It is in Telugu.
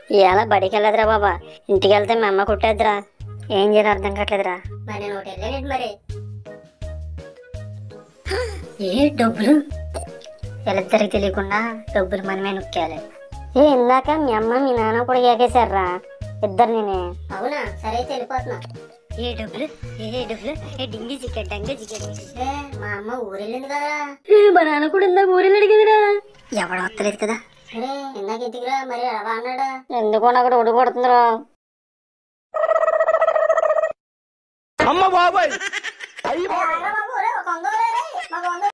ఇవాళ బడికి వెళ్ళదురా బాబా ఇంటికి వెళ్తే మా అమ్మ కుట్టేద్దురా ఏం చేయాలి అర్థం కావట్లేదురా మరి నేను ఒకటి వెళ్ళానండి మరి ఏ డబ్బులు వీళ్ళిద్దరికి తెలియకుండా డబ్బులు మనమే నొక్కాలి ఏ ఇందాక మీ అమ్మ మీ నాన్న కూడా ఏకేశారా ఇద్దరు నేనే అవునా సరే అయితే వెళ్ళిపోతున్నా ఏ డబ్బులు ఏ డబ్బులు ఏ డింగి చికెన్ డంగి చికెన్ ఏ మా అమ్మ ఊరెళ్ళింది కదా మా నాన్న కూడా ఇందాక ఊరిలో కదరా ఎవడ వస్తలేదు కదా సరే ఇందాక ఇంటికి రా మరి అలా అన్నాడా ఎందుకో నాకు ఉడి కొడుతుందిరా అమ్మ బాబాయ్ బాబు, రే, ఒక వంద రే, రే, మాకు వంద